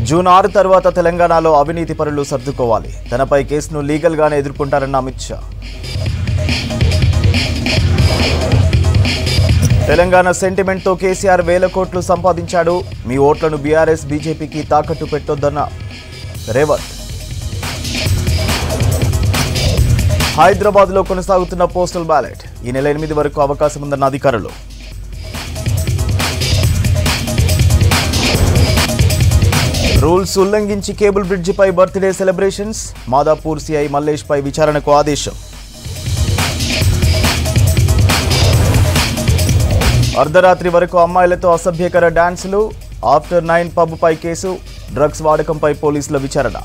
June ఆరు తర్వాత తెలంగాణలో అవినీతి పరులు సర్దుకోవాలి తనపై కేసును లీగల్గానే ఎదుర్కొంటారన్న అమిత్ షా తెలంగాణ సెంటిమెంట్తో కేసీఆర్ వేల కోట్లు సంపాదించాడు మీ ఓట్లను బీఆర్ఎస్ బీజేపీకి తాకట్టు పెట్టొద్దన్న రేవంత్ హైదరాబాద్లో కొనసాగుతున్న పోస్టల్ బ్యాలెట్ ఈ నెల ఎనిమిది వరకు అవకాశం ఉందన్న అధికారులు రూల్స్ ఉల్లంఘించి కేబుల్ బ్రిడ్జిపై birthday celebrations Madhapur CI Mallesh పై విచారణకు ఆదేశం అర్ధరాత్రి వరకు అమ్మాయిలతో అసభ్యకర డాన్సులు ఆఫ్టర్ నైన్ పబ్పై కేసు డ్రగ్స్ వాడకంపై పోలీసుల విచారణ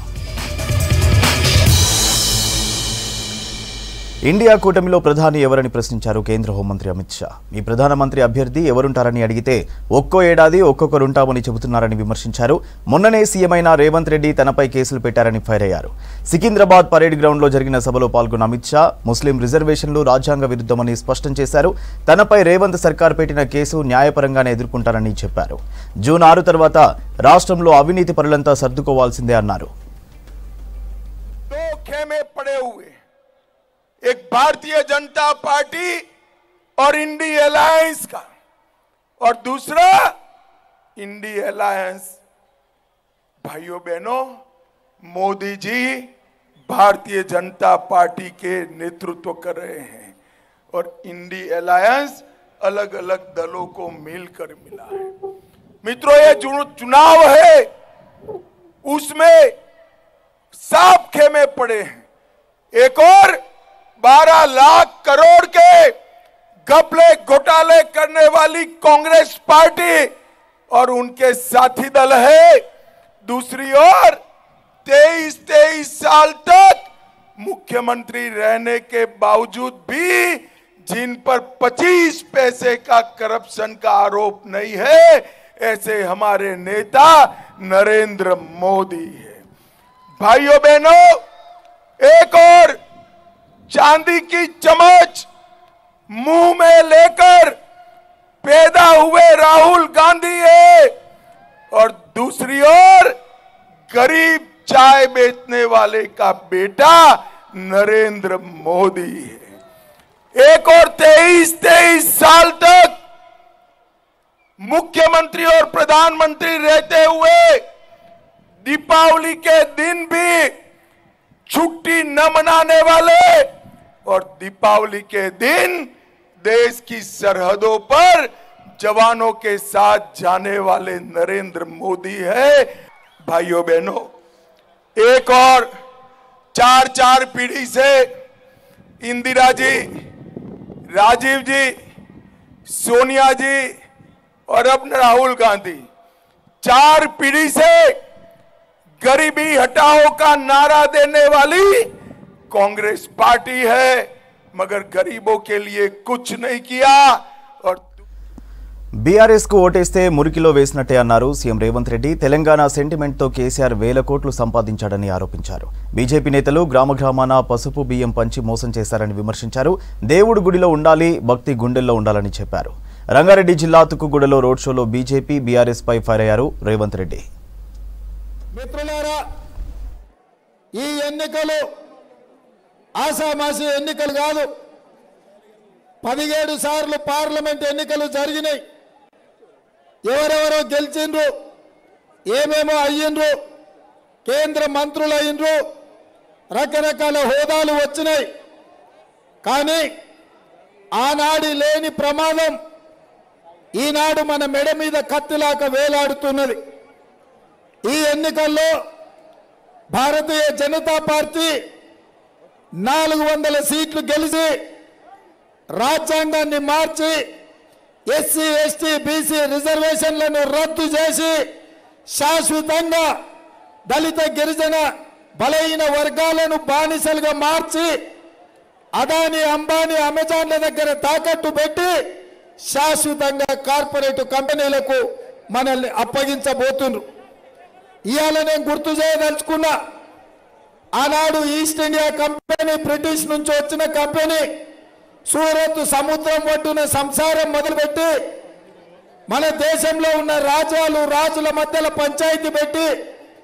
ఇండియా కూటమిలో ప్రధాని ఎవరని ప్రశ్నించారు కేంద్ర హోంమంత్రి అమిత్ షా మీ ప్రధానమంత్రి అభ్యర్థి ఎవరుంటారని అడిగితే ఒక్కో ఏడాది ఒక్కొక్కరుంటామని చెబుతున్నారని విమర్శించారు మొన్ననే సీఎం అయిన రేవంత్ రెడ్డి తనపై కేసులు పెట్టారని ఫైర్ అయ్యారు సికింద్రాబాద్ పరేడ్ గ్రౌండ్లో జరిగిన సభలో పాల్గొన్న అమిత్ షా ముస్లిం రిజర్వేషన్లు రాజ్యాంగ విరుద్ధమని స్పష్టం చేశారు తనపై రేవంత్ సర్కార్ పెట్టిన కేసు న్యాయపరంగానే ఎదుర్కొంటారని చెప్పారు జూన్ ఆరు తర్వాత రాష్ట్రంలో అవినీతి పరులంతా సర్దుకోవాల్సిందే అన్నారు दो खेमे पड़े हुए एक भारतीय जनता पार्टी और इंडी अलायंस का और दूसरा इंडी अलायंस भाइयों बहनों मोदी जी भारतीय जनता पार्टी के नेतृत्व कर रहे हैं और इंडी अलायंस अलग अलग दलों को मिलकर मिला है मित्रों ये चुन- चुनाव है उसमें साफ खेमे पड़े हैं एक और 12 लाख करोड़ के घपले घोटाले करने वाली कांग्रेस पार्टी और उनके साथी दल है दूसरी ओर 23 23 साल तक मुख्यमंत्री रहने के बावजूद भी जिन पर 25 पैसे का करप्शन का आरोप नहीं है ऐसे हमारे नेता नरेंद्र मोदी है भाइयों बहनों एक और चांदी की चम्मच मुंह में लेकर पैदा हुए राहुल गांधी है और दूसरी ओर गरीब चाय बेचने वाले का बेटा नरेंद्र मोदी है एक और तेईस तेईस साल तक मुख्यमंत्री और प्रधानमंत्री रहते हुए दीपावली के दिन भी छुट्टी न मनाने वाले और दीपावली के दिन देश की सरहदों पर जवानों के साथ जाने वाले नरेंद्र मोदी है भाइयों बहनों एक और चार चार पीढ़ी से इंदिरा जी राजीव जी सोनिया जी और अब राहुल गांधी चार पीढ़ी से गरीबी हटाओ का नारा देने वाली कांग्रेस पार्टी है मगर गरीबों के लिए कुछ नहीं किया और బీఆర్ఎస్ కు ఓటేస్తే మురికిలో వేసినట్టే అన్నారు సీఎం రేవంత్ రెడ్డి తెలంగాణ సెంటిమెంట్తో కేసీఆర్ వేల కోట్లు సంపాదించాడని ఆరోపించారు బీజేపీ నేతలు గ్రామ గ్రామాన పసుపు బియ్యం పంచి మోసం చేశారని విమర్శించారు దేవుడు గుడిలో ఉండాలి భక్తి గుండెల్లో ఉండాలని చెప్పారు రంగారెడ్డి జిల్లా తుక్కుగూడలో రోడ్ షోలో బీజేపీ బీఆర్ఎస్ పై ఫైర్ అయ్యారు రేవంత్ రెడ్డి మిత్రులారా ఈ ఎన్నికలు ఆసామాసి ఎన్నికలు కాదు పదిహేడు సార్లు పార్లమెంట్ ఎన్నికలు జరిగినాయి ఎవరెవరో గెలిచిండ్రు ఏమేమో అయ్యిండ్రు కేంద్ర మంత్రులు అయ్యిండ్రు రకరకాల హోదాలు వచ్చినాయి కానీ ఆనాడి లేని ప్రమాదం ఈనాడు మన మెడ మీద కత్తిలాక వేలాడుతున్నది ఈ ఎన్నికల్లో భారతీయ జనతా పార్టీ నాలుగు వందల సీట్లు గెలిచి రాజ్యాంగాన్ని మార్చి ఎస్సీ ఎస్టీ బీసీ రిజర్వేషన్లను రద్దు చేసి శాశ్వతంగా దళిత గిరిజన బలహీన వర్గాలను బానిసలుగా మార్చి అదాని అంబానీ అమెజాన్ల దగ్గర తాకట్టు పెట్టి శాశ్వతంగా కార్పొరేట్ కంపెనీలకు మనల్ని అప్పగించబోతుండ్రు ఇవాళ నేను గుర్తు చేయదలుచుకున్నా ఆనాడు ఈస్ట్ ఇండియా కంపెనీ బ్రిటిష్ నుంచి వచ్చిన కంపెనీ సూరత్ సముద్రం ఒడ్డున సంసారం మొదలుపెట్టి మన దేశంలో ఉన్న రాజ్యాలు రాజుల మధ్యలో పంచాయతీ పెట్టి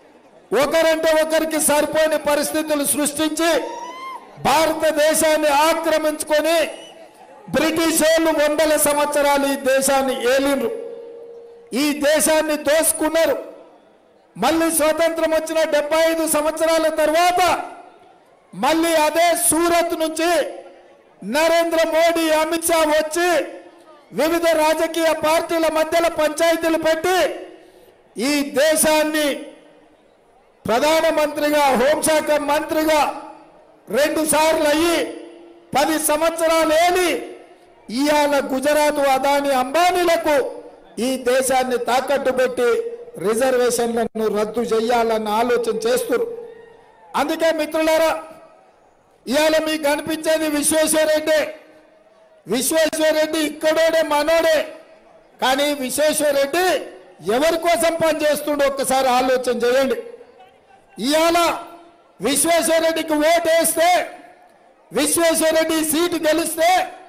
ఒకరంటే ఒకరికి సరిపోని పరిస్థితులు సృష్టించి భారతదేశాన్ని ఆక్రమించుకొని బ్రిటిష్ వాళ్ళు వందల సంవత్సరాలు ఈ దేశాన్ని ఏలిండ్రు ఈ దేశాన్ని దోసుకున్నారు మళ్ళీ స్వాతంత్రం వచ్చిన డెబ్బై ఐదు సంవత్సరాల తర్వాత మళ్ళీ అదే సూరత్ నుంచి నరేంద్ర మోడీ అమిత్ షా వచ్చి వివిధ రాజకీయ పార్టీల మధ్యలో పంచాయతీలు పెట్టి ఈ దేశాన్ని ప్రధానమంత్రిగా హోంశాఖ మంత్రిగా రెండు సార్లు అయ్యి పది సంవత్సరాలు ఏలి ఇవాళ గుజరాత్ అదాని అంబానీలకు ఈ దేశాన్ని తాకట్టు పెట్టి రిజర్వేషన్లను రద్దు చేయాలన్న ఆలోచన చేస్తున్నారు అందుకే మిత్రులారా ఇవాళ మీకు అనిపించేది విశ్వేశ్వరరెడ్డి విశ్వేశ్వరరెడ్డి ఇక్కడోడే మనోడే కానీ విశ్వేశ్వరరెడ్డి ఎవరి కోసం పనిచేస్తుండో ఒక్కసారి ఆలోచన చేయండి ఇవాళ విశ్వేశ్వరరెడ్డికి ఓటు వేస్తే విశ్వేశ్వరరెడ్డి సీటు గెలిస్తే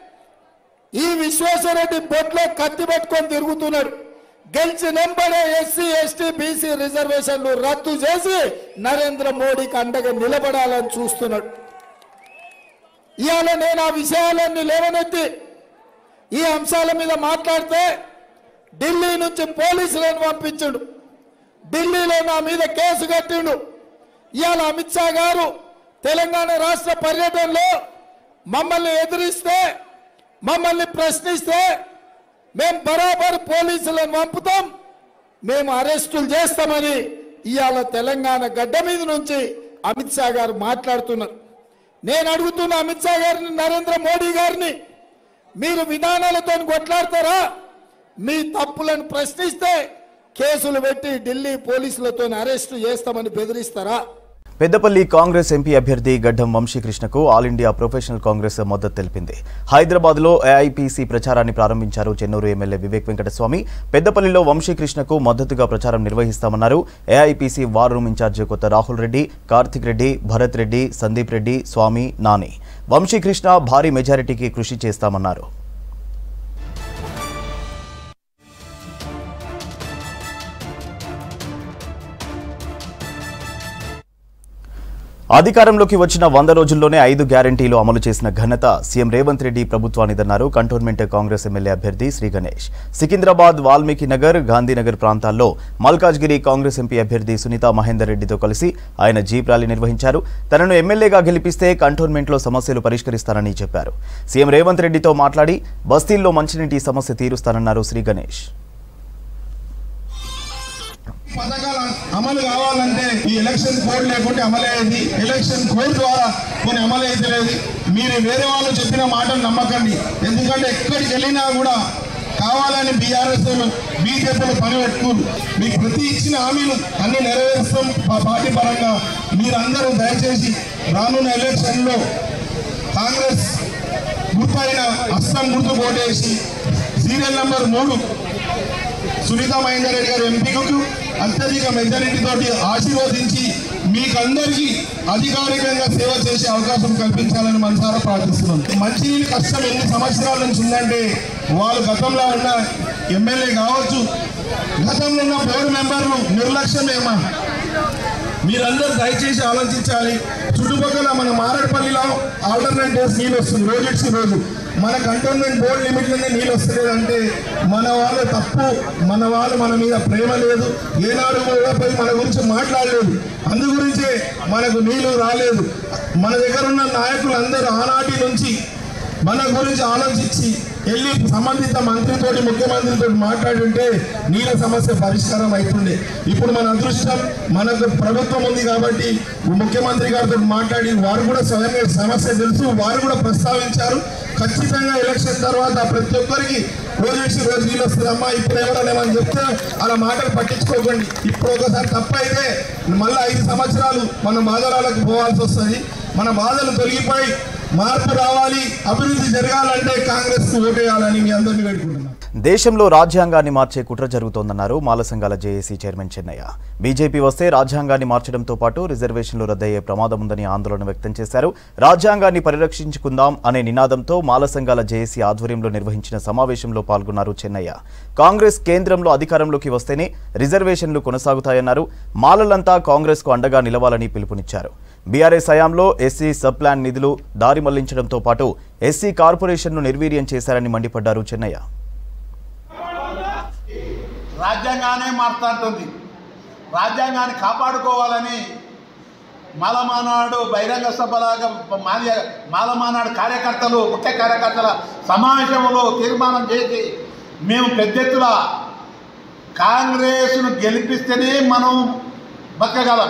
ఈ విశ్వేశ్వరరెడ్డి బొట్లో కత్తి పట్టుకొని తిరుగుతున్నాడు గెలిచి నెంబడే ఎస్సీ ఎస్టీ బీసీ రిజర్వేషన్లు రద్దు చేసి నరేంద్ర మోడీకి అండగా నిలబడాలని చూస్తున్నాడు ఇవాళ నేను ఆ విషయాలన్నీ లేవనెత్తి ఈ అంశాల మీద మాట్లాడితే ఢిల్లీ నుంచి పోలీసులను పంపించుడు ఢిల్లీలో నా మీద కేసు కట్టిండు ఇవాళ అమిత్ షా గారు తెలంగాణ రాష్ట్ర పర్యటనలో మమ్మల్ని ఎదిరిస్తే మమ్మల్ని ప్రశ్నిస్తే మేము బరాబర్ పోలీసులను పంపుతాం మేము అరెస్టులు చేస్తామని ఇవాళ తెలంగాణ గడ్డ మీద నుంచి అమిత్ షా గారు మాట్లాడుతున్నారు నేను అడుగుతున్న అమిత్ షా గారిని నరేంద్ర మోడీ గారిని మీరు విధానాలతో కొట్లాడతారా మీ తప్పులను ప్రశ్నిస్తే కేసులు పెట్టి ఢిల్లీ పోలీసులతో అరెస్టు చేస్తామని బెదిరిస్తారా పెద్దపల్లి కాంగ్రెస్ ఎంపీ అభ్యర్థి గడ్డం వంశీకృష్ణకు ఆల్ ఇండియా ప్రొఫెషనల్ కాంగ్రెస్ మద్దతు తెలిపింది హైదరాబాద్లో ఏఐపీసీ ప్రచారాన్ని ప్రారంభించారు చెన్నూరు ఎమ్మెల్యే వివేక్ వెంకటస్వామి పెద్దపల్లిలో వంశీకృష్ణకు మద్దతుగా ప్రచారం నిర్వహిస్తామన్నారు AIPC war room in charge Kotha Rahul Reddy Karthik Reddy Bharat Reddy Sandeep Reddy స్వామి నాని వంశీకృష్ణ భారీ మెజారిటీకి కృషి చేస్తామన్నారు అధికారంలోకి వచ్చిన వంద రోజుల్లోనే ఐదు గ్యారంటీలు అమలు చేసిన ఘనత సీఎం రేవంత్ రెడ్డి ప్రభుత్వానిదన్నారు కంటోన్మెంట్ కాంగ్రెస్ ఎమ్మెల్యే అభ్యర్థి శ్రీ గణేష్ సికింద్రాబాద్ వాల్మీకి నగర్ గాంధీనగర్ ప్రాంతాల్లో మల్కాజ్గిరి కాంగ్రెస్ ఎంపీ అభ్యర్థి సునీత మహేందర్ రెడ్డితో కలిసి ఆయన జీప్ ర్యాలీ నిర్వహించారు తనను ఎమ్మెల్యేగా గెలిపిస్తే కంటోన్మెంట్లో సమస్యలు పరిష్కరిస్తానని చెప్పారు సీఎం రేవంత్ రెడ్డితో మాట్లాడి బస్తీల్లో మంచినీటి సమస్య తీరుస్తానన్నారు శ్రీ గణేష్ పథకాలు అమలు కావాలంటే ఈ ఎలక్షన్ కోడ్ లేకుంటే అమలయ్యేది ఎలక్షన్ కోడ్ ద్వారా కొన్ని అమలు అయితే లేదు మీరు వేరే వాళ్ళు చెప్పిన మాటలు నమ్మకండి ఎందుకంటే ఎక్కడికి వెళ్ళినా కూడా కావాలని బీఆర్ఎస్ బీజేపీలు పని పెట్టుకున్నారు మీకు ప్రతి ఇచ్చిన హామీలు అన్ని నెరవేరుస్తాం మా పార్టీ పరంగా మీరందరూ దయచేసి రానున్న ఎలక్షన్లో కాంగ్రెస్ గుర్తైన అస్సాం గుర్తు కోటేసి సీరియల్ నంబర్ మూడు సునీత మహేందర్ రెడ్డి గారు ఎంపీకు అత్యధిక మెజారిటీ తోటి ఆశీర్వదించి మీకందరికీ అధికారికంగా సేవ చేసే అవకాశం కల్పించాలని మనసారా ప్రార్థిస్తున్నాం మంచినీళ్ళు కష్టం ఎన్ని సంవత్సరాల నుంచి ఉందంటే వాళ్ళు గతంలో ఉన్న ఎమ్మెల్యే కావచ్చు గతంలో ఉన్న బోర్డు మెంబర్లు నిర్లక్ష్యమేమా మీరందరూ దయచేసి ఆలోచించాలి చుట్టుపక్కల మన మారడపల్లిలో ఆల్టర్నేట్ డేస్ నీళ్ళు వస్తుంది రోజు ఇచ్చి రోజు మన కంటోన్మెంట్ బోర్డు లిమిట్లోనే నీళ్ళు వస్తలేదంటే మన వాళ్ళ తప్పు మన వాళ్ళు మన మీద ప్రేమ లేదు ఏనాడు కూడా పోయి మన గురించి మాట్లాడలేదు అందు గురించే మనకు నీళ్లు రాలేదు మన దగ్గర ఉన్న నాయకులు అందరూ ఆనాటి నుంచి మన గురించి ఆలోచించి వెళ్ళి సంబంధిత మంత్రితోటి ముఖ్యమంత్రితో మాట్లాడుంటే నీళ్ళ సమస్య పరిష్కారం అవుతుండే ఇప్పుడు మన అదృష్టం మనకు ప్రభుత్వం ఉంది కాబట్టి ముఖ్యమంత్రి గారితో మాట్లాడి వారు కూడా స్వయంగా సమస్య తెలుసు వారు కూడా ప్రస్తావించారు ఖచ్చితంగా ఎలక్షన్ తర్వాత ప్రతి ఒక్కరికి రోజు ఇచ్చి రోజు నీళ్ళు వస్తుందమ్మా ఇప్పుడు ఎవరనేమని చెప్తే అలా మాటలు పట్టించుకోకండి ఇప్పుడు ఒకసారి తప్పైతే మళ్ళీ ఐదు సంవత్సరాలు మన బాధరాలకు పోవాల్సి వస్తుంది మన బాధలు తొలగిపోయి మార్పు రావాలి అభివృద్ధి జరగాలంటే కాంగ్రెస్ కు ఓటేయాలని మీ అందరినీ వేడుకుంటున్నాను దేశంలో రాజ్యాంగాన్ని మార్చే కుట్ర జరుగుతోందన్నారు మాల సంఘాల జేఏసీ చైర్మన్ చెన్నయ్య బీజేపీ వస్తే రాజ్యాంగాన్ని మార్చడంతో పాటు రిజర్వేషన్లు రద్దయ్యే ప్రమాదం ఉందని ఆందోళన వ్యక్తం చేశారు రాజ్యాంగాన్ని పరిరక్షించుకుందాం అనే నినాదంతో మాల సంఘాల జేఏసీ ఆధ్వర్యంలో నిర్వహించిన సమావేశంలో పాల్గొన్నారు చెన్నయ్య కాంగ్రెస్ కేంద్రంలో అధికారంలోకి వస్తేనే రిజర్వేషన్లు కొనసాగుతాయన్నారు మాలలంతా కాంగ్రెస్కు అండగా నిలవాలని పిలుపునిచ్చారు బీఆర్ఎస్ హయాంలో ఎస్సీ సబ్ ప్లాన్ నిధులు దారి మళ్లించడంతో పాటు ఎస్సీ కార్పొరేషన్ను నిర్వీర్యం చేశారని మండిపడ్డారు చెన్నయ్య రాజ్యాంగానే మాట్లాడుతుంది రాజ్యాంగాన్ని కాపాడుకోవాలని మాలమానాడు బహిరంగ సభలాగా మాల్య మాలమానాడు కార్యకర్తలు ముఖ్య కార్యకర్తల సమావేశంలో తీర్మానం చేసి మేము పెద్ద ఎత్తున కాంగ్రెస్ను గెలిపిస్తేనే మనం బతకగలం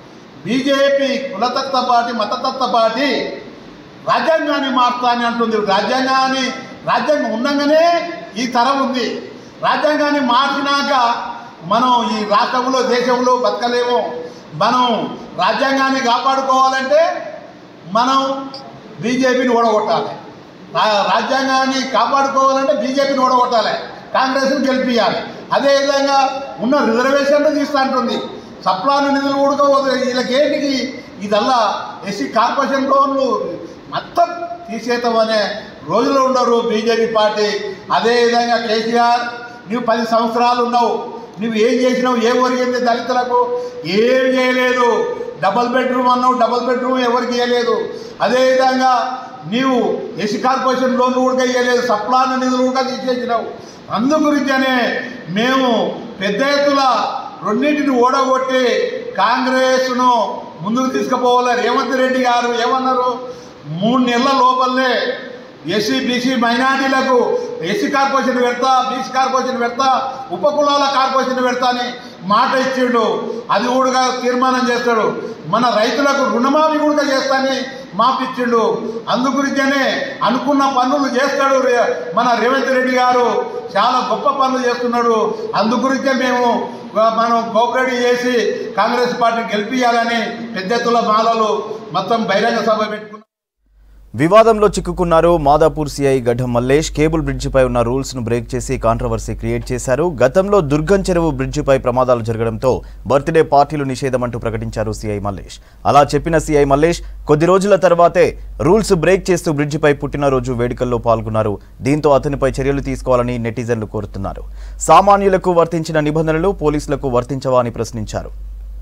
బీజేపీ కులతత్వ పార్టీ మతతత్వ పార్టీ రాజ్యాంగాన్ని మార్చుతా అని అంటుంది రాజ్యాంగాన్ని రాజ్యాంగం ఉండగానే ఈ తరం ఉంది రాజ్యాంగాన్ని మార్చినాక మనం ఈ రాష్ట్రంలో దేశంలో బతకలేము మనం రాజ్యాంగాన్ని కాపాడుకోవాలంటే మనం బీజేపీని ఓడగొట్టాలి రా- రాజ్యాంగాన్ని కాపాడుకోవాలంటే బీజేపీని ఓడగొట్టాలి కాంగ్రెస్ని గెలిపించాలి అదేవిధంగా ఉన్న రిజర్వేషన్లు తీస్తా అంటుంది సప్లాన్ నిధులు కూడా వీళ్ళకి ఏంటికి ఇదల్లా ఎస్సీ కార్పొరేషన్ లోన్లు మొత్తం తీసేతామనే రోజులు ఉండరు బీజేపీ పార్టీ అదేవిధంగా కేసీఆర్ నువ్వు పది సంవత్సరాలు ఉన్నావు నువ్వు ఏం చేసినావు ఏం ఒరిగింది దళితులకు ఏం చేయలేదు డబల్ బెడ్రూమ్ అన్నావు డబల్ బెడ్రూమ్ ఎవరికి ఇవ్వలేదు అదేవిధంగా నీవు ఎస్సీ కార్పొరేషన్ లోన్లు కూడా ఇవ్వలేదు సప్లాన్ నిధులు కూడా తీసేసినావు అందు గురించనే మేము పెద్ద ఎత్తున రెండింటిని ఓడగొట్టి కాంగ్రెస్ను ముందుకు తీసుకుపోవాలి రేవంత్ రెడ్డి గారు ఏమన్నారు మూడు నెలల లోపలనే ఎస్సీ బీసీ మైనార్టీలకు ఎస్సీ కార్పొరేషన్ పెడతా బీసీ కార్పొరేషన్ పెడతా ఉపకులాల కార్పొరేషన్ పెడతా అని మాట ఇచ్చిండు అది కూడా తీర్మానం చేస్తాడు మన రైతులకు రుణమాఫీ కూడా చేస్తానని మాపిచ్చిండు అందు గురించనే అనుకున్న పనులు చేస్తాడు రే- మన రేవంత్ రెడ్డి గారు చాలా గొప్ప పనులు చేస్తున్నాడు అందు గురించే మేము ఆ, మనం కోఆపరేట్ చేసి కాంగ్రెస్ పార్టీ గెలిపించాలని పెద్ద ఎత్తుల మాలలు మొత్తం బహిరంగ సభ పెట్టుకున్నాం వివాదంలో చిక్కుకున్నారు మాదాపూర్ సీఐ గడ్డం మల్లేష్ కేబుల్ బ్రిడ్జిపై ఉన్న రూల్స్ ను బ్రేక్ చేసి కాంట్రవర్సీ క్రియేట్ చేశారు గతంలో దుర్గం చెరువు బ్రిడ్జిపై ప్రమాదాలు జరగడంతో బర్త్డే పార్టీలు నిషేధమంటూ ప్రకటించారు సీఐ మల్లేష్ అలా చెప్పిన సీఐ మల్లేష్ కొద్ది రోజుల తర్వాతే రూల్స్ బ్రేక్ చేస్తూ బ్రిడ్జిపై పుట్టినరోజు వేడుకల్లో పాల్గొన్నారు దీంతో అతనిపై చర్యలు తీసుకోవాలని నెటిజన్లు కోరుతున్నారు సామాన్యులకు వర్తించిన నిబంధనలు పోలీసులకు వర్తించవా అని ప్రశ్నించారు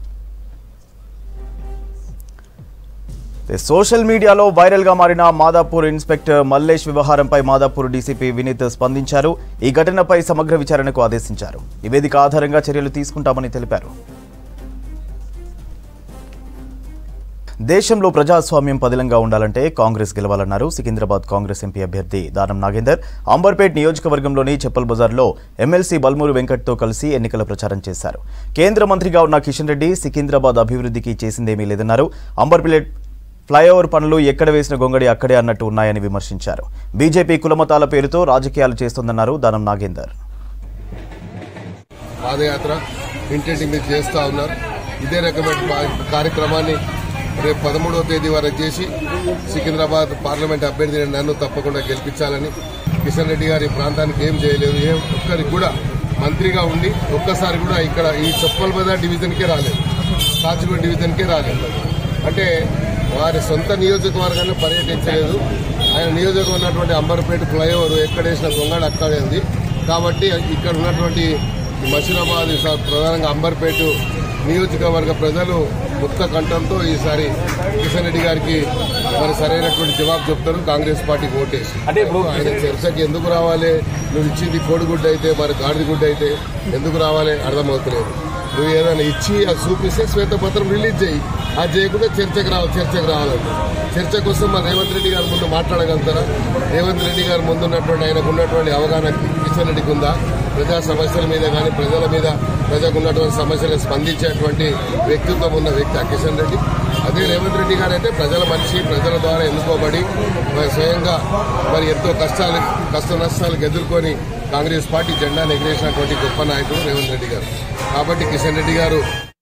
సోషల్ మీడియాలో వైరల్ గా మారిన మాదాపూర్ ఇన్స్పెక్టర్ మల్లేష్ వ్యవహారంపై మాదాపూర్ డీసీపీ వినీత్ స్పందించారు ఈ ఘటనపై సమగ్ర విచారణకు ఆదేశించారు నివేదిక ఆధారంగా చర్యలు తీసుకుంటామని తెలిపారు దేశంలో ప్రజాస్వామ్యం పదిలంగా ఉండాలంటే కాంగ్రెస్ గెలవాలన్నారు సికింద్రాబాద్ కాంగ్రెస్ ఎంపీ అభ్యర్థి దానం నాగేందర్ అంబర్పేట్ నియోజకవర్గంలోని చెప్పల్ బజార్లో ఎమ్మెల్సీ బల్మూరు వెంకట్తో కలిసి ఎన్నికల ప్రచారం చేశారు కేంద్ర మంత్రిగా ఉన్న కిషన్ రెడ్డి సికింద్రాబాద్ అభివృద్ధికి చేసిందేమీ లేదన్నారు అంబర్పేట్ ఫ్లైఓవర్ పనులు ఎక్కడ వేసిన గొంగడి అక్కడే అన్నట్టు ఉన్నాయని విమర్శించారు బీజేపీ కులమతాల పేరుతో రాజకీయాలు చేస్తోందన్నారు దానం నాగేందర్ పాదయాత్ర ఇంటింటి మీద చేస్తూ ఉన్నారు ఇదే రకమైన పా- కార్యక్రమాన్ని రేపు పదమూడవ తేదీ వరకు చేసి సికింద్రాబాద్ పార్లమెంట్ అభ్యర్థిని నన్ను తప్పకుండా గెలిపించాలని కిషన్ రెడ్డి గారి ప్రాంతానికి ఏం చేయలేదు ఏ ఒక్కరికి కూడా మంత్రిగా ఉండి ఒక్కసారి కూడా ఇక్కడ ఈ చప్పల్ బజార్ డివిజన్కే రాలేదు కాచిగూడ డివిజన్కే రాలేదు అంటే వారి సొంత నియోజకవర్గాన్ని పర్యటించలేదు ఆయన నియోజకవర్గం ఉన్నటువంటి అంబర్పేట ఫ్లైఓవర్ ఎక్కడ వేసిన గొంగళ అక్కడే ఉంది కాబట్టి ఇక్కడ ఉన్నటువంటి ఈ మషీరాబాద్ ఈసారి ప్రధానంగా అంబర్పేట నియోజకవర్గ ప్రజలు ముక్త కంఠంతో ఈసారి కిషన్ రెడ్డి గారికి మరి సరైనటువంటి జవాబు చెప్తారు కాంగ్రెస్ పార్టీకి ఓటేసి అంటే ఇప్పుడు ఆయన చర్చకి ఎందుకు రావాలి నువ్వు ఇచ్చింది కోడిగుడ్డ అయితే మరి గాడిద గుడ్డ అయితే ఎందుకు రావాలి అర్థమవుతలేదు నువ్వు ఏదైనా ఇచ్చి అది చూపిస్తే శ్వేతపత్రం రిలీజ్ చేయి అది చేయకుండా చర్చకు రావాలి చర్చకు రావాలంటే చర్చ కోసం మరి రేవంత్ రెడ్డి గారి ముందు మాట్లాడగలుగుతారా రేవంత్ రెడ్డి గారి ముందు ఉన్నటువంటి ఆయనకు ఉన్నటువంటి అవగాహన కిషన్ రెడ్డికి ఉందా ప్రజా సమస్యల మీద కానీ ప్రజల మీద ప్రజలకు ఉన్నటువంటి సమస్యలకు స్పందించేటువంటి వ్యక్తిత్వం ఉన్న వ్యక్తి ఆ కిషన్ రెడ్డి అదే రేవంత్ రెడ్డి గారు అయితే ప్రజల మనిషి ప్రజల ద్వారా ఎన్నుకోబడి మరి స్వయంగా మరి ఎంతో కష్టాలు కష్ట నష్టాలకు ఎదుర్కొని కాంగ్రెస్ పార్టీ జెండాను ఎగిరేసినటువంటి గొప్ప నాయకుడు రేవంత్ రెడ్డి గారు కాబట్టి కిషన్ రెడ్డి గారు